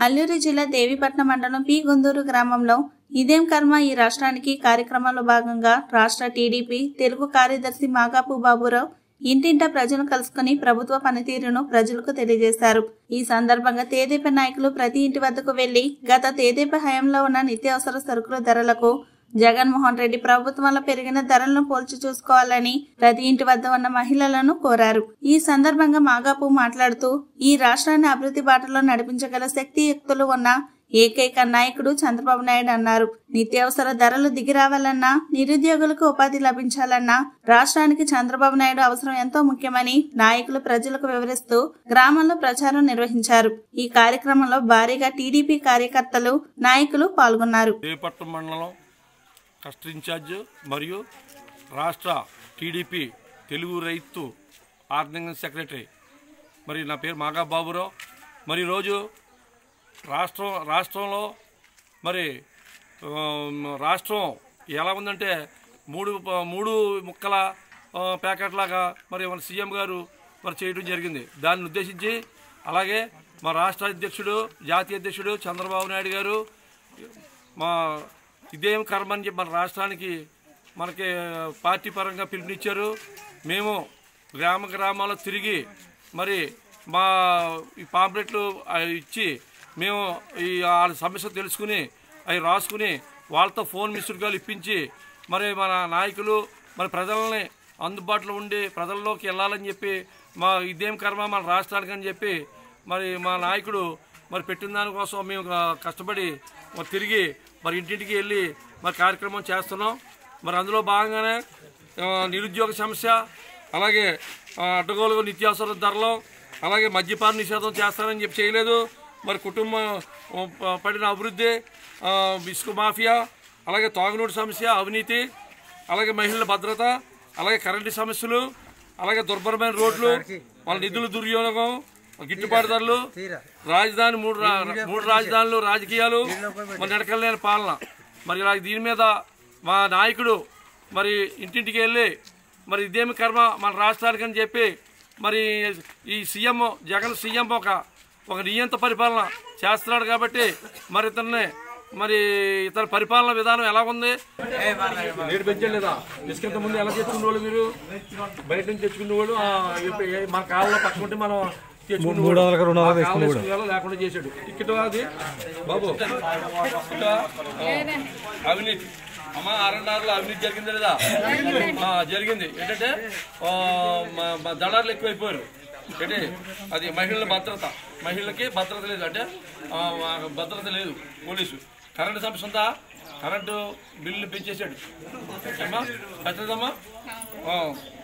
అల్లూరు జిల్లా దేవీపట్నం మండలం పి గుందూరు గ్రామంలో ఇదేం కర్మ ఈ రాష్ట్రానికి కార్యక్రమంలో భాగంగా రాష్ట్ర టీడీపీ తెలుగు కార్యదర్శి మాగాపు బాబురావు ఇంటింటా ప్రజలను కలుసుకుని ప్రభుత్వ పనితీరును ప్రజలకు తెలియజేశారు ఈ సందర్భంగా తేదేప నాయకులు ప్రతి ఇంటి వద్దకు వెళ్లి గత తేదేప హయాంలో ఉన్న నిత్యావసర సరుకుల ధరలకు జగన్మోహన్ రెడ్డి ప్రభుత్వంలో పెరిగిన ధరలను పోల్చి చూసుకోవాలని ప్రతి ఇంటి వద్ద ఉన్న మహిళలను కోరారు ఈ సందర్భంగా మాగాపు మాట్లాడుతూ ఈ రాష్ట్రాన్ని అభివృద్ధి బాటలో నడిపించగల శక్తియుక్తులు ఉన్న ఏకైక నాయకుడు చంద్రబాబు నాయుడు అన్నారు నిత్యావసర ధరలు దిగిరావాలన్నా నిరుద్యోగులకు ఉపాధి లభించాలన్నా రాష్ట్రానికి చంద్రబాబు నాయుడు అవసరం ఎంతో ముఖ్యమని నాయకులు ప్రజలకు వివరిస్తూ గ్రామంలో ప్రచారం నిర్వహించారు ఈ కార్యక్రమంలో భారీగా టీడీపీ కార్యకర్తలు నాయకులు పాల్గొన్నారు దేవపట్నం మండలం కష్ట ఇన్ఛార్జ్ మరియు రాష్ట్ర టీడీపీ తెలుగు రైతు ఆర్గనైజింగ్ సెక్రటరీ మరి నా పేరు మాగా బాబురావు మరి ఈరోజు రాష్ట్రం రాష్ట్రంలో మరి ఆ, రాష్ట్రం ఎలా ఉందంటే మూడు ప- మూడు ముక్కల ఆ, ప్యాకెట్ లాగా మరి మన సీఎం గారు మరి చేయడం జరిగింది దాన్ని ఉద్దేశించి అలాగే మా రాష్ట్ర అధ్యక్షుడు జాతీయ అధ్యక్షుడు చంద్రబాబు నాయుడు గారు మా ఇదేం కర్మ అని చెప్పి మన రాష్ట్రానికి మనకి పార్టీ పరంగా పిలుపునిచ్చారు మేము గ్రామ గ్రామాల్లో తిరిగి మరి మా ఈ పాంప్లెట్లు ఆ, ఇచ్చి మేము ఈ వాళ్ళ సమస్య తెలుసుకుని అవి రాసుకుని వాళ్ళతో ఫోన్ మిస్డ్ కాల్ ఇప్పించి మరి మన నాయకులు మరి ప్రజల్ని అందుబాటులో ఉండి ప్రజల్లోకి వెళ్ళాలని చెప్పి మా ఇదేం కర్మ మన రాష్ట్రానికి అని చెప్పి మరి మా నాయకుడు మరి పెట్టిన దానికోసం మేము క- కష్టపడి మరి తిరిగి మరి ఇంటింటికి వెళ్ళి మరి కార్యక్రమం చేస్తున్నాం మరి అందులో భాగంగానే ఆ, నిరుద్యోగ సమస్య అలాగే ఆ, అడ్డగోలు నిత్యావసర ధరలు అలాగే మద్యపాన నిషేధం చేస్తానని చెప్పి చేయలేదు మరి కుటుంబం ఆ, ప- పడిన అభివృద్ధి ఆ, ఇసుక మాఫియా అలాగే తాగునీటి సమస్య అవినీతి అలాగే మహిళల భద్రత అలాగే కరెంటు సమస్యలు అలాగే దుర్భరమైన రోడ్లు వాళ్ళ నిధుల దుర్వినియోగం గిట్టుబాటు ధరలు రాజధాని మూడు రా- మూడు రాజధానులు రాజకీయాలు మరి నడకలేని పాలన మరి ఇలా దీని మీద మా నాయకుడు మరి ఇంటింటికి వెళ్ళి మరి ఇదేమి కర్మ మన రాష్ట్రానికి అని చెప్పి మరి ఈ సీఎం జగన్ సీఎం ఒక ఒక నియంత పరిపాలన చేస్తున్నాడు కాబట్టి మరి ఇతన్ని మరి ఇతని పరిపాలన విధానం ఎలా ఉంది రేటు పెంచలేదా ఇసుకంత ముందు ఎలా తెచ్చుకునే వాళ్ళు మీరు బయట నుంచి తెచ్చుకునే వాళ్ళు ఆ, ఇప్పుడు ఏ- మన కాలంలో పక్కన ఉంటే మనం తెచ్చుకునే మూడు వందలకు రెండు వందలు ఆ కాలంలో తెచ్చుకునే వాళ్ళు లేకుండా చేశాడు టికెట్ అది బాబు ఇదా? ఆ, అవినీతి అమ్మ ఆర్ఎన్ఆర్లో అవినీతి జరిగింది లేదా ఆ, జరిగింది ఏంటంటే ఆ, మ- మ- దళారులు ఎక్కువైపోయారు ఏంటి అది మహిళల భద్రత మహిళలకి భద్రత లేదు అంటే ఆ, ఆ, భద్రత లేదు పోలీసు కరెంటు సమస్య ఉందా కరెంటు బిల్లు పెంచేశాడు ఏమ్మా పెద్దదమ్మా ఆ,